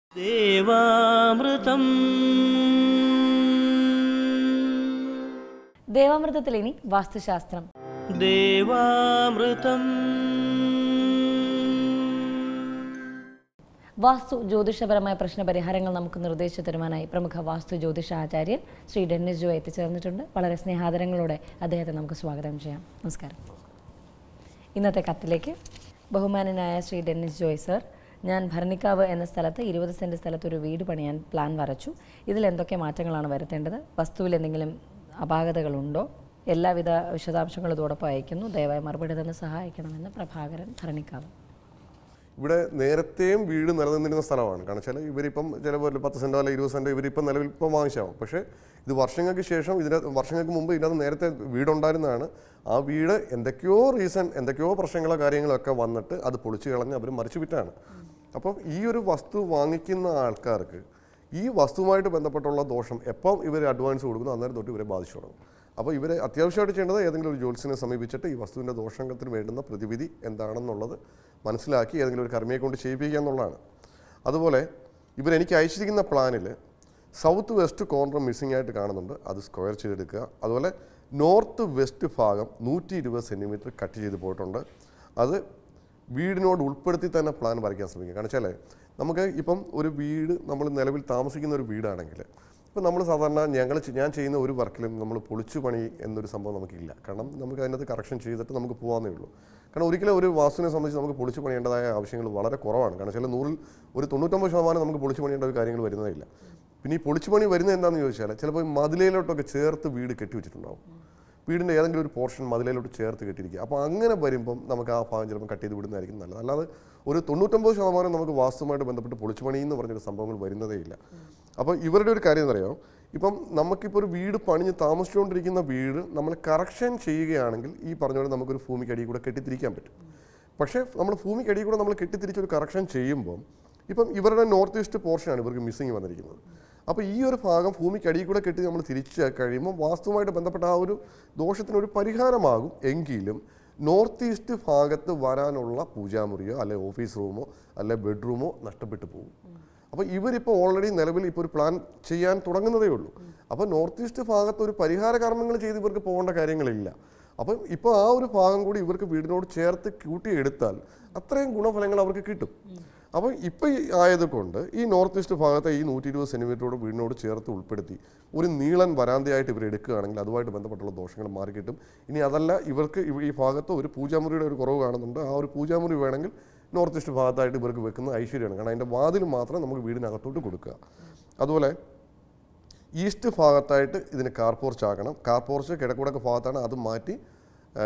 ദേവാമൃതം ദേവാമൃതത്തിൽ ഇനി വാസ്തുശാസ്ത്രം ദേവാമൃതം വാസ്തു ജ്യോതിഷപരമായ പ്രശ്നപരിഹാരങ്ങൾ നമുക്ക് നിർദ്ദേശിച്ചു തരുവാനായി പ്രമുഖ വാസ്തു ജ്യോതിഷ ആചാര്യൻ ശ്രീ ഡെന്നിസ് ജോ എത്തിച്ചേർന്നിട്ടുണ്ട് വളരെ സ്നേഹാദരങ്ങളോടെ അദ്ദേഹത്തെ നമുക്ക് സ്വാഗതം ചെയ്യാം നമസ്കാരം ഇന്നത്തെ കത്തിലേക്ക് ബഹുമാനനായ ശ്രീ ഡെന്നിസ് ജോയ് സർ ഞാൻ ഭരണിക്കാവ് എന്ന സ്ഥലത്ത് ഇരുപത് സെൻറ്റ് സ്ഥലത്ത് ഒരു വീട് പണിയാൻ പ്ലാൻ വരച്ചു ഇതിൽ എന്തൊക്കെ മാറ്റങ്ങളാണ് വരുത്തേണ്ടത് വസ്തുവിൽ എന്തെങ്കിലും അപാകതകളുണ്ടോ എല്ലാവിധ വിശദാംശങ്ങളും ഇതോടൊപ്പം അയക്കുന്നു ദയവായി മറുപടി തന്നെ സഹായിക്കണമെന്ന് പ്രഭാകരൻ ഭരണിക്കാവ് ഇവിടെ നേരത്തെയും വീട് നിലനിന്നിരുന്ന സ്ഥലമാണ് കാരണം വെച്ചാൽ ഇവരിപ്പം ചിലപ്പോൾ പത്ത് സെൻറ്റോ അല്ലെങ്കിൽ ഇരുപത് സെൻറ്റോ ഇവരിപ്പം നിലവിൽ ഇപ്പം വാങ്ങിച്ചാവും പക്ഷേ ഇത് വർഷങ്ങൾക്ക് ശേഷം ഇതിന് വർഷങ്ങൾക്ക് മുമ്പ് ഇതിനകത്ത് നേരത്തെ വീടുണ്ടായിരുന്നതാണ് ആ വീട് എന്തൊക്കെയോ റീസൺ എന്തൊക്കെയോ പ്രശ്നങ്ങളോ കാര്യങ്ങളോ ഒക്കെ വന്നിട്ട് അത് പൊളിച്ചു കളഞ്ഞ് അവർ മറിച്ചു വിറ്റാണ് അപ്പം ഈ ഒരു വസ്തു വാങ്ങിക്കുന്ന ആൾക്കാർക്ക് ഈ വസ്തുവുമായിട്ട് ബന്ധപ്പെട്ടുള്ള ദോഷം എപ്പം ഇവർ അഡ്വാൻസ് കൊടുക്കുന്നു അന്നേരം തൊട്ട് ഇവരെ ബാധിച്ചു തുടങ്ങും അപ്പോൾ ഇവർ അത്യാവശ്യമായിട്ട് ചെയ്യേണ്ടത് ഏതെങ്കിലും ഒരു ജ്യോത്സ്യനെ സമീപിച്ചിട്ട് ഈ വസ്തുവിൻ്റെ ദോഷത്തിന് വേണ്ടുന്ന പ്രതിവിധി എന്താണെന്നുള്ളത് മനസ്സിലാക്കി ഏതെങ്കിലും ഒരു കർമ്മിയെ കൊണ്ട് ചെയ്യിപ്പിക്കുക എന്നുള്ളതാണ് അതുപോലെ ഇവരെനിക്ക് അയച്ചിരിക്കുന്ന പ്ലാനിൽ സൗത്ത് വെസ്റ്റ് കോർണർ മിസ്സിംഗ് ആയിട്ട് കാണുന്നുണ്ട് അത് സ്ക്വയർ ചെയ്തെടുക്കുക അതുപോലെ നോർത്ത് വെസ്റ്റ് ഭാഗം നൂറ്റി ഇരുപത് സെൻറ്റിമീറ്റർ കട്ട് ചെയ്ത് പോയിട്ടുണ്ട് അത് വീടിനോട് ഉൾപ്പെടുത്തി തന്നെ പ്ലാൻ വരയ്ക്കാൻ ശ്രമിക്കുക കാരണം വെച്ചാൽ നമുക്ക് ഇപ്പം ഒരു വീട് നമ്മൾ നിലവിൽ താമസിക്കുന്ന ഒരു വീടാണെങ്കിൽ ഇപ്പം നമ്മൾ സാധാരണ ഞങ്ങൾ ഞാൻ ചെയ്യുന്ന ഒരു വർക്കിലും നമ്മൾ പൊളിച്ചു പണി എന്നൊരു സംഭവം നമുക്കില്ല കാരണം നമുക്ക് അതിനകത്ത് കറക്ഷൻ ചെയ്തിട്ട് നമുക്ക് പോകാമെന്നേ ഉള്ളൂ കാരണം ഒരിക്കലും ഒരു വാസ്തുവിനെ സംബന്ധിച്ച് നമുക്ക് പൊളിച്ചു പണിയേണ്ടതായ ആവശ്യങ്ങൾ വളരെ കുറവാണ് കാരണം ചില നൂറിൽ ഒരു തൊണ്ണൂറ്റൊമ്പത് ശതമാനം നമുക്ക് പൊളിച്ചു പണിയേണ്ട ഒരു കാര്യങ്ങൾ വരുന്നതില്ല പിന്നെ ഈ പൊളിച്ചു പണി വരുന്നത് എന്താണെന്ന് ചോദിച്ചാൽ ചിലപ്പോൾ ഈ മതിലയിലോട്ടൊക്കെ ചേർത്ത് വീട് കെട്ടിവെച്ചിട്ടുണ്ടാവും വീടിൻ്റെ ഏതെങ്കിലും ഒരു പോർഷൻ മതിലയിലോട്ട് ചേർത്ത് കെട്ടിയിരിക്കുക അപ്പോൾ അങ്ങനെ വരുമ്പം നമുക്ക് ആ ഭാഗം ചിലപ്പോൾ കട്ട് ചെയ്ത് വിടുന്നതായിരിക്കും നല്ലത് അല്ലാതെ ഒരു തൊണ്ണൂറ്റൊമ്പത് ശതമാനം നമുക്ക് വാസ്തുവുമായിട്ട് ബന്ധപ്പെട്ട് പൊളിച്ചുപണി എന്ന് പറഞ്ഞൊരു സംഭവങ്ങൾ വരുന്നതേ ഇല്ല അപ്പോൾ ഇവരുടെ ഒരു കാര്യം എന്നറിയാമോ ഇപ്പം നമുക്കിപ്പോൾ ഒരു വീട് പണിഞ്ഞ് താമസിച്ചുകൊണ്ടിരിക്കുന്ന വീട് നമ്മൾ കറക്ഷൻ ചെയ്യുകയാണെങ്കിൽ ഈ പറഞ്ഞ പോലെ നമുക്കൊരു ഭൂമിക്കടിയിൽ കൂടെ കെട്ടിത്തിരിക്കാൻ പറ്റും പക്ഷേ നമ്മൾ ഭൂമിക്കടിയിൽ കൂടെ നമ്മൾ കെട്ടിത്തിരിച്ച് ഒരു കറക്ഷൻ ചെയ്യുമ്പം ഇപ്പം ഇവരുടെ നോർത്ത് ഈസ്റ്റ് പോർഷനാണ് ഇവർക്ക് മിസ്സിങ് വന്നിരിക്കുന്നത് അപ്പോൾ ഈ ഒരു ഭാഗം ഭൂമിക്കടിയിൽ കൂടെ കെട്ടി നമ്മൾ തിരിച്ച് കഴിയുമ്പോൾ വാസ്തുവുമായിട്ട് ബന്ധപ്പെട്ട ആ ഒരു ദോഷത്തിനൊരു പരിഹാരമാകും എങ്കിലും നോർത്ത് ഈസ്റ്റ് ഭാഗത്ത് വരാനുള്ള പൂജാമുറിയോ അല്ലെ ഓഫീസ് റൂമോ അല്ലെ ബെഡ്റൂമോ നഷ്ടപ്പെട്ടു പോകും അപ്പോൾ ഇവരിപ്പോൾ ഓൾറെഡി നിലവിൽ ഇപ്പോൾ ഒരു പ്ലാൻ ചെയ്യാൻ തുടങ്ങുന്നതേ ഉള്ളൂ അപ്പോൾ നോർത്ത് ഈസ്റ്റ് ഭാഗത്ത് ഒരു പരിഹാര കർമ്മങ്ങൾ ചെയ്ത് ഇവർക്ക് പോകേണ്ട കാര്യങ്ങളില്ല അപ്പം ഇപ്പോൾ ആ ഒരു ഭാഗം കൂടി ഇവർക്ക് വീടിനോട് ചേർത്ത് കൂട്ടിയെടുത്താൽ അത്രയും ഗുണഫലങ്ങൾ അവർക്ക് കിട്ടും അപ്പോൾ ഇപ്പോൾ ഈ ആയതുകൊണ്ട് ഈ നോർത്ത് ഈസ്റ്റ് ഭാഗത്തെ ഈ നൂറ്റി ഇരുപത് സെൻറ്റിമീറ്ററോട് വീടിനോട് ചേർത്ത് ഉൾപ്പെടുത്തി ഒരു നീളൻ വരാന്തയായിട്ട് ഇവർ എടുക്കുകയാണെങ്കിൽ അതുമായിട്ട് ബന്ധപ്പെട്ടുള്ള ദോഷങ്ങൾ മാറിക്കിട്ടും ഇനി അതല്ല ഇവർക്ക് ഇവ- ഈ ഭാഗത്ത് ഒരു പൂജാമുറിയുടെ ഒരു കുറവ് കാണുന്നുണ്ട് ആ ഒരു പൂജാമുറി വേണമെങ്കിൽ നോർത്ത് ഈസ്റ്റ് ഭാഗത്തായിട്ട് ഇവർക്ക് വെക്കുന്ന ഐശ്വര്യമാണ് കാരണം അതിൻ്റെ വാതിൽ മാത്രം നമുക്ക് വീടിനകത്തോട്ട് കൊടുക്കുക അതുപോലെ ഈസ്റ്റ് ഭാഗത്തായിട്ട് ഇതിന് കാർ പോർച്ച് ആക്കണം കാർ പോർച്ച് കിഴക്കുടക്ക് ഭാഗത്താണ് അത് മാറ്റി ആ,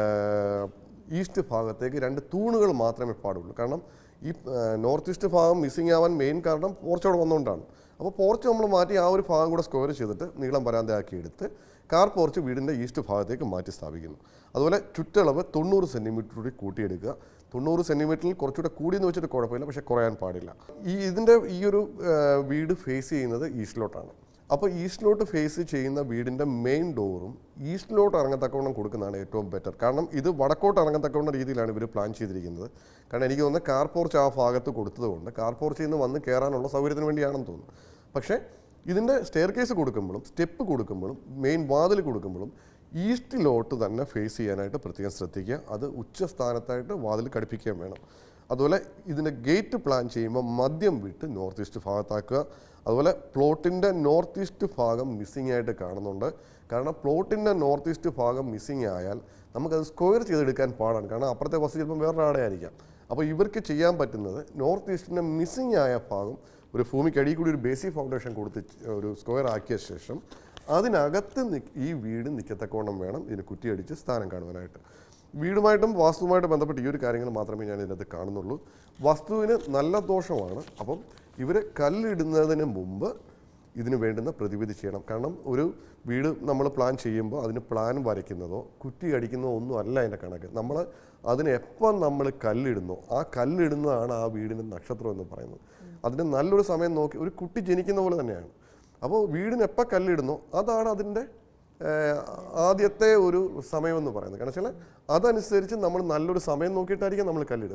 ഈസ്റ്റ് ഭാഗത്തേക്ക് രണ്ട് തൂണുകൾ മാത്രമേ പാടുള്ളൂ കാരണം ഈ ആ, നോർത്ത് ഈസ്റ്റ് ഭാഗം മിസ്സിംഗ് ആവാൻ മെയിൻ കാരണം പോർച്ച് അവിടെ വന്നുകൊണ്ടാണ് അപ്പോൾ പോർച്ച് നമ്മൾ മാറ്റി ആ ഒരു ഭാഗം കൂടെ സ്ക്വയർ ചെയ്തിട്ട് നീളം വരാന്തയാക്കി എടുത്ത് കാർ പോർച്ച് വീടിൻ്റെ ഈസ്റ്റ് ഭാഗത്തേക്ക് മാറ്റി സ്ഥാപിക്കുന്നു അതുപോലെ ചുറ്റളവ് തൊണ്ണൂറ് സെൻറ്റിമീറ്റർ കൂടി കൂട്ടിയെടുക്കുക തൊണ്ണൂറ് സെൻറ്റിമീറ്ററിൽ കുറച്ചുകൂടെ കൂടിയെന്ന് വെച്ചിട്ട് കുഴപ്പമില്ല പക്ഷേ കുറയാൻ പാടില്ല ഈ ഇതിൻ്റെ ഈ ഒരു ആ, വീട് ഫേസ് ചെയ്യുന്നത് ഈസ്റ്റിലോട്ടാണ് അപ്പോൾ ഈസ്റ്റിലോട്ട് ഫേസ് ചെയ്യുന്ന വീടിൻ്റെ മെയിൻ ഡോറും ഈസ്റ്റിലോട്ട് ഇറങ്ങത്തക്കവണ്ണം കൊടുക്കുന്നതാണ് ഏറ്റവും ബെറ്റർ കാരണം ഇത് വടക്കോട്ട് ഇറങ്ങത്തക്കവണ്ണം രീതിയിലാണ് ഇവർ പ്ലാൻ ചെയ്തിരിക്കുന്നത് കാരണം എനിക്ക് തോന്നുന്നത് കാർ പോർച്ച് ആ ഭാഗത്ത് കൊടുത്തതുകൊണ്ട് കാർ പോർച്ചിൽ നിന്ന് വന്ന് കയറാനുള്ള സൗകര്യത്തിന് വേണ്ടിയാണെന്ന് തോന്നുന്നു പക്ഷേ ഇതിൻ്റെ സ്റ്റെയർ കേസ് കൊടുക്കുമ്പോഴും സ്റ്റെപ്പ് കൊടുക്കുമ്പോഴും മെയിൻ വാതിൽ കൊടുക്കുമ്പോഴും ഈസ്റ്റിലോട്ട് തന്നെ ഫേസ് ചെയ്യാനായിട്ട് പ്രത്യേകം ശ്രദ്ധിക്കുക അത് ഉച്ച സ്ഥാനത്തായിട്ട് വാതിൽ ഘടിപ്പിക്കുകയും വേണം അതുപോലെ ഇതിൻ്റെ ഗേറ്റ് പ്ലാൻ ചെയ്യുമ്പോൾ മദ്യം വിട്ട് നോർത്ത് ഈസ്റ്റ് ഭാഗത്താക്കുക അതുപോലെ പ്ലോട്ടിൻ്റെ നോർത്ത് ഈസ്റ്റ് ഭാഗം മിസ്സിംഗ് ആയിട്ട് കാണുന്നുണ്ട് കാരണം പ്ലോട്ടിൻ്റെ നോർത്ത് ഈസ്റ്റ് ഭാഗം മിസ്സിംഗ് ആയാൽ നമുക്കത് സ്ക്വയർ ചെയ്തെടുക്കാൻ പാടാണ് കാരണം അപ്പുറത്തെ വസ്തു ചിലപ്പം വേറൊരാടെ ആയിരിക്കാം അപ്പോൾ ഇവർക്ക് ചെയ്യാൻ പറ്റുന്നത് നോർത്ത് ഈസ്റ്റിൻ്റെ മിസ്സിംഗ് ആയ ഭാഗം ഒരു ഭൂമിക്കടിയിൽ കൂടി ഒരു ബേസിക് ഫൗണ്ടേഷൻ കൊടുത്ത് ഒരു സ്ക്വയർ ആക്കിയ ശേഷം അതിനകത്ത് നി- ഈ വീട് നിൽക്കത്തക്കോണം വേണം ഇതിന് കുറ്റിയടിച്ച് സ്ഥാനം കാണുവാനായിട്ട് വീടുമായിട്ടും വാസ്തുവുമായിട്ട് ബന്ധപ്പെട്ട് ഈ ഒരു കാര്യങ്ങൾ മാത്രമേ ഞാൻ ഇതിനകത്ത് കാണുന്നുള്ളൂ വസ്തുവിന് നല്ല ദോഷമാണ് അപ്പം ഇവർ കല്ലിടുന്നതിന് മുമ്പ് ഇതിന് വേണ്ടുന്ന പ്രതിവിധി ചെയ്യണം കാരണം ഒരു വീട് നമ്മൾ പ്ലാൻ ചെയ്യുമ്പോൾ അതിന് പ്ലാൻ വരയ്ക്കുന്നതോ കുറ്റി അടിക്കുന്നതോ ഒന്നും അല്ല അതിൻ്റെ കണക്ക് നമ്മൾ അതിന് എപ്പം നമ്മൾ കല്ലിടുന്നോ ആ കല്ലിടുന്നതാണ് ആ വീടിന് നക്ഷത്രം എന്ന് പറയുന്നത് അതിന് നല്ലൊരു സമയം നോക്കി ഒരു കുട്ടി ജനിക്കുന്ന പോലെ തന്നെയാണ് അപ്പോൾ വീടിന് എപ്പോൾ കല്ലിടുന്നോ അതാണ് അതിൻ്റെ ഏഹ്, ആദ്യത്തെ ഒരു സമയമെന്ന് പറയുന്നത് കാരണം വെച്ചാൽ അതനുസരിച്ച് നമ്മൾ നല്ലൊരു സമയം നോക്കിയിട്ടായിരിക്കും നമ്മൾ കല്ലിടുക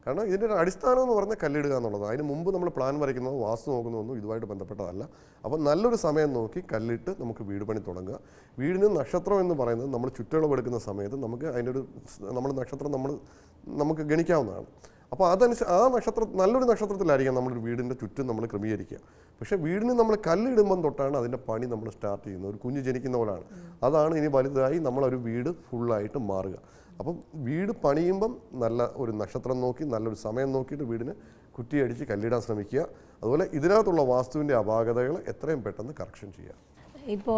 കാരണം ഇതിൻ്റെ ഒരു അടിസ്ഥാനം എന്ന് പറഞ്ഞാൽ കല്ലിടുക എന്നുള്ളത് അതിന് മുമ്പ് നമ്മൾ പ്ലാൻ വരയ്ക്കുന്നതോ വാസ്തു നോക്കുന്നതൊന്നും ഇതുമായിട്ട് ബന്ധപ്പെട്ടതല്ല അപ്പം നല്ലൊരു സമയം നോക്കി കല്ലിട്ട് നമുക്ക് വീട് പണി തുടങ്ങുക വീടിന് നക്ഷത്രം എന്ന് പറയുന്നത് നമ്മൾ ചുറ്റളവ് എടുക്കുന്ന സമയത്ത് നമുക്ക് അതിൻ്റെ ഒരു നമ്മൾ നക്ഷത്രം നമ്മൾ നമുക്ക് ഗണിക്കാവുന്നതാണ് അപ്പോൾ അതനുസരിച്ച് ആ നക്ഷത്രം നല്ലൊരു നക്ഷത്രത്തിലായിരിക്കാം നമ്മളൊരു വീടിൻ്റെ ചുറ്റും നമ്മൾ ക്രമീകരിക്കുക പക്ഷേ വീടിന് നമ്മൾ കല്ലിടുമ്പം തൊട്ടാണ് അതിൻ്റെ പണി നമ്മൾ സ്റ്റാർട്ട് ചെയ്യുന്നത് ഒരു കുഞ്ഞ് ജനിക്കുന്ന പോലാണ് അതാണ് ഇനി വലുതായി നമ്മളൊരു വീട് ഫുള്ളായിട്ട് മാറുക അപ്പം വീട് പണിയുമ്പം നല്ല ഒരു നക്ഷത്രം നോക്കി നല്ലൊരു സമയം നോക്കിയിട്ട് വീടിന് കുറ്റിയടിച്ച് കല്ലിടാൻ ശ്രമിക്കുക അതുപോലെ ഇതിനകത്തുള്ള വാസ്തുവിൻ്റെ അപാകതകൾ എത്രയും പെട്ടെന്ന് കറക്ഷൻ ചെയ്യുക ഇപ്പോൾ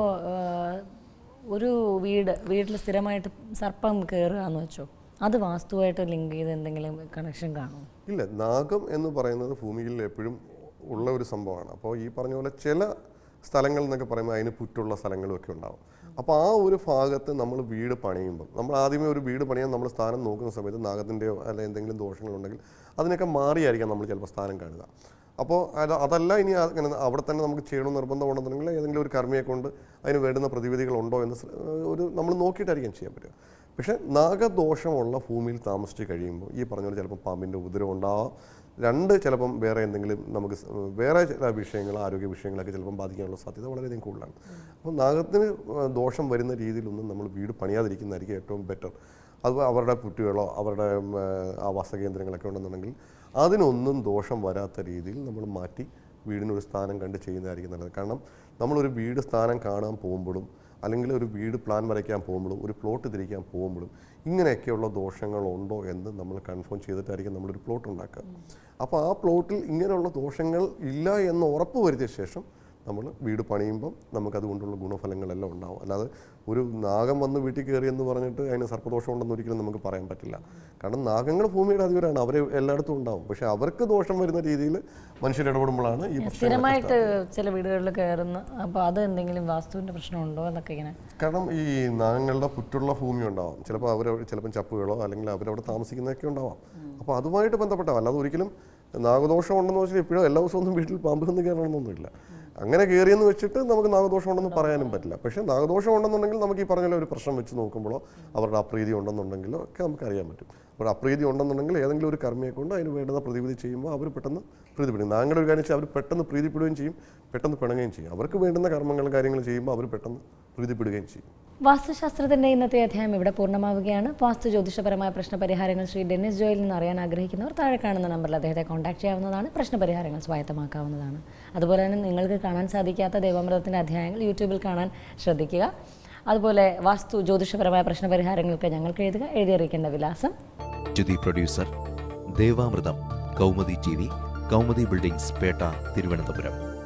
ഒരു വീട് വീട്ടിൽ സ്ഥിരമായിട്ട് സർപ്പം കയറുക എന്ന് വെച്ചോ അത് വാസ്തുവായിട്ട് ലിങ്ക് ചെയ്ത് എന്തെങ്കിലും കണക്ഷൻ കാണുമോ ഇല്ല നാഗം എന്ന് പറയുന്നത് ഭൂമിയിൽ എപ്പോഴും ഉള്ള ഒരു സംഭവമാണ് അപ്പോൾ ഈ പറഞ്ഞ പോലെ ചില സ്ഥലങ്ങൾ എന്നൊക്കെ പറയുമ്പോൾ അതിന് പുറ്റുള്ള സ്ഥലങ്ങളും ഒക്കെ ഉണ്ടാവും അപ്പോൾ ആ ഒരു ഭാഗത്ത് നമ്മൾ വീട് പണിയുമ്പം നമ്മൾ ആദ്യമേ ഒരു വീട് പണിയാൻ നമ്മൾ സ്ഥാനം നോക്കുന്ന സമയത്ത് നാഗത്തിൻ്റെയോ അല്ല എന്തെങ്കിലും ദോഷങ്ങളുണ്ടെങ്കിൽ അതിനൊക്കെ മാറിയായിരിക്കാം നമ്മൾ ചിലപ്പോൾ സ്ഥാനം കാണുക അപ്പോൾ അത് അതല്ല ഇനി അങ്ങനെ അവിടെ തന്നെ നമുക്ക് ചെയ്യണമെന്ന് നിർബന്ധമുണ്ടെന്നുണ്ടെങ്കിൽ ഏതെങ്കിലും ഒരു കർമ്മിയെ കൊണ്ട് അതിന് വേണ്ടുന്ന പ്രതിവിധികളുണ്ടോ എന്ന് ശ്ര- ഒരു നമ്മൾ നോക്കിയിട്ടായിരിക്കും ചെയ്യാൻ പറ്റുക പക്ഷേ നാഗദോഷമുള്ള ഭൂമിയിൽ താമസിച്ച് കഴിയുമ്പോൾ ഈ പറഞ്ഞ പോലെ ചിലപ്പോൾ പാമ്പിൻ്റെ ഉപദ്രവം ഉണ്ടാവാം രണ്ട് ചിലപ്പം വേറെ എന്തെങ്കിലും നമുക്ക് സ്- വേറെ ചില വിഷയങ്ങൾ ആരോഗ്യ വിഷയങ്ങളൊക്കെ ചിലപ്പം ബാധിക്കാനുള്ള സാധ്യത വളരെയധികം കൂടുതലാണ് അപ്പോൾ നാഗത്തിന് ആ, ദോഷം വരുന്ന രീതിയിലൊന്നും നമ്മൾ വീട് പണിയാതിരിക്കുന്നതായിരിക്കും ഏറ്റവും ബെറ്റർ അത് അവരുടെ പുറ്റുകളോ അവരുടെ ഉം, ആ, ആവാസ കേന്ദ്രങ്ങളൊക്കെ ഉണ്ടെന്നുണ്ടെങ്കിൽ അതിനൊന്നും ദോഷം വരാത്ത രീതിയിൽ നമ്മൾ മാറ്റി വീടിനൊരു സ്ഥാനം കണ്ട് ചെയ്യുന്നതായിരിക്കും നല്ലത് കാരണം നമ്മളൊരു വീട് സ്ഥാനം കാണാൻ പോകുമ്പോഴും അല്ലെങ്കിൽ ഒരു വീട് പ്ലാൻ വരയ്ക്കാൻ പോകുമ്പോഴും ഒരു പ്ലോട്ട് തിരിക്കാൻ പോകുമ്പോഴും ഇങ്ങനെയൊക്കെയുള്ള ദോഷങ്ങളുണ്ടോ എന്ന് നമ്മൾ കൺഫേം ചെയ്തിട്ടായിരിക്കും നമ്മളൊരു പ്ലോട്ട് ഉണ്ടാക്കുക അപ്പോൾ ആ പ്ലോട്ടിൽ ഇങ്ങനെയുള്ള ദോഷങ്ങൾ ഇല്ല എന്ന് ഉറപ്പ് വരുത്തിയ ശേഷം നമ്മൾ വീട് പണിയുമ്പം നമുക്കതുകൊണ്ടുള്ള ഗുണഫലങ്ങളെല്ലാം ഉണ്ടാവും അല്ലാതെ ഒരു നാഗം വന്ന് വീട്ടിൽ കയറി എന്ന് പറഞ്ഞിട്ട് അതിന് സർപ്പദോഷം ഉണ്ടെന്ന് ഒരിക്കലും നമുക്ക് പറയാൻ പറ്റില്ല കാരണം നാഗങ്ങൾ ഭൂമിയുടെ അധിപരാണ് അവർ എല്ലായിടത്തും ഉണ്ടാവും പക്ഷേ അവർക്ക് ദോഷം വരുന്ന രീതിയിൽ മനുഷ്യർ ഇടപെടുമ്പോഴാണ് ഈ പ്രശ്നങ്ങളൊക്കെ സ്ഥിരമായിട്ട് ചില വീടുകളിൽ കയറുന്ന അപ്പോൾ അത് എന്തെങ്കിലും വാസ്തുവിൻ്റെ പ്രശ്നമുണ്ടോ എന്നൊക്കെ ഇങ്ങനെ കാരണം ഈ നാഗങ്ങളുടെ പുറ്റുള്ള ഭൂമി ഉണ്ടാവാം ചിലപ്പോൾ അവർ ചിലപ്പം ചപ്പുകളോ അല്ലെങ്കിൽ അവരവിടെ താമസിക്കുന്നതൊക്കെ ഉണ്ടാവാം അപ്പോൾ അതുമായിട്ട് ബന്ധപ്പെട്ടാവും അല്ലാതെ ഒരിക്കലും നാഗദോഷം ഉണ്ടെന്ന് വെച്ചാൽ ഇപ്പോഴും എല്ലാ ദിവസവും ഒന്നും വീട്ടിൽ പാമ്പ് വന്ന് കയറണമെന്നൊന്നുമില്ല അങ്ങനെ കയറിയെന്ന് വെച്ചിട്ട് നമുക്ക് നാഗദോഷം ഉണ്ടെന്ന് പറയാനും പറ്റില്ല പക്ഷേ നാഗദോഷം ഉണ്ടെന്നുണ്ടെങ്കിൽ നമുക്ക് ഈ പറഞ്ഞ പോലെ ഒരു പ്രശ്നം വെച്ച് നോക്കുമ്പോഴോ അവരുടെ അപ്രീതി ഉണ്ടെന്നുണ്ടെങ്കിലോ ഒക്കെ നമുക്ക് അറിയാൻ പറ്റും അപ്പോൾ അപ്രീതി ഉണ്ടെന്നുണ്ടെങ്കിൽ ഏതെങ്കിലും ഒരു കർമ്മിയെ കൊണ്ട് അതിന് വേണ്ടുന്ന പ്രതിവിധി ചെയ്യുമ്പോൾ അവർ പെട്ടെന്ന് പ്രീതിപ്പെടും നാങ്ങളുടെ ഒരു കാര്യം വെച്ചാൽ അവർ പെട്ടെന്ന് പ്രീതിപ്പെടുകയും ചെയ്യും പെട്ടെന്ന് പിണങ്ങുകയും ചെയ്യും അവർക്ക് വേണ്ടുന്ന കർമ്മങ്ങളും കാര്യങ്ങളും ചെയ്യുമ്പോൾ അവർ പെട്ടെന്ന് പ്രീതിപ്പെടുകയും ചെയ്യും വാസ്തുശാസ്ത്രത്തിന്റെ ഇന്നത്തെ അധ്യായം ഇവിടെ പൂർണ്ണമാവുകയാണ് വാസ്തു ജ്യോതിഷപരമായ പ്രശ്നപരിഹാരങ്ങൾ ശ്രീ ഡെന്നിസ് ജോയിൽ നിന്ന് അറിയാൻ ആഗ്രഹിക്കുന്നവർ താഴെ കാണുന്ന നമ്പറിൽ അദ്ദേഹത്തെ കോൺടാക്ട് ചെയ്യാവുന്നതാണ് പ്രശ്നപരിഹാരങ്ങൾ സ്വായത്തമാക്കാവുന്നതാണ് അതുപോലെ തന്നെ നിങ്ങൾക്ക് കാണാൻ സാധിക്കാത്ത ദൈവാമൃതത്തിന്റെ അധ്യായങ്ങൾ യൂട്യൂബിൽ കാണാൻ ശ്രദ്ധിക്കുക അതുപോലെ വാസ്തു ജ്യോതിഷപരമായ പ്രശ്നപരിഹാരങ്ങൾക്ക് ഞങ്ങൾക്ക് എഴുതുക എഴുതി അറിയിക്കേണ്ട വിലാസം ജ്യുതി പ്രൊഡ്യൂസർ ദേവാമൃതം Kaumudi T V Kaumudi buildings Pettah Thiruvananthapuram